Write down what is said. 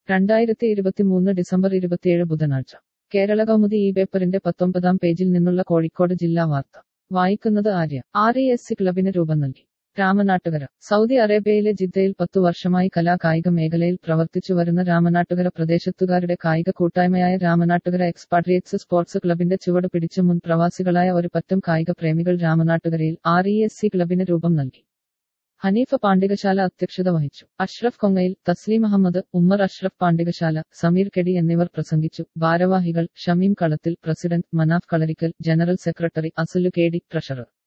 രണ്ടായിരത്തി ഇരുപത്തിമൂന്ന് ഡിസംബർ ഇരുപത്തിയേഴ് ബുധനാഴ്ച കേരള കൗമുദി ഈ പേപ്പറിന്റെ പത്തൊമ്പതാം പേജിൽ നിന്നുള്ള കോഴിക്കോട് ജില്ലാ വാർത്ത വായിക്കുന്നത് Arya R E S C ക്ലബിന് രൂപം നൽകി രാമനാട്ടുകര സൗദി അറേബ്യയിലെ ജിദ്ദയിൽ പത്തു വർഷമായി കലാ കായിക മേഖലയിൽ പ്രവർത്തിച്ചു വരുന്ന രാമനാട്ടുകര പ്രദേശത്തുകാരുടെ കായിക കൂട്ടായ്മയായ രാമനാട്ടുകര എക്സ്പാട്രിയറ്റ്സ് സ്പോർട്സ് ക്ലബിന്റെ ചുവട് പിടിച്ച് മുൻ പ്രവാസികളായ ഒരു പറ്റം കായിക പ്രേമികൾ രാമനാട്ടുകരയിൽ ആർ ഇ എസ് സി ക്ലബിന് രൂപം നൽകി ഹനീഫ പാണ്ഡികശാല അധ്യക്ഷത വഹിച്ചു അഷ്റഫ് കൊങ്ങയിൽ തസ്ലീം അഹമ്മദ് ഉമ്മർ അഷ്റഫ് പാണ്ഡികശാല സമീർ കെടി എന്നിവർ പ്രസംഗിച്ചു ഭാരവാഹികൾ Shameem Kalathil president Manaf Kalarikkal general secretary Asulu K D treasurer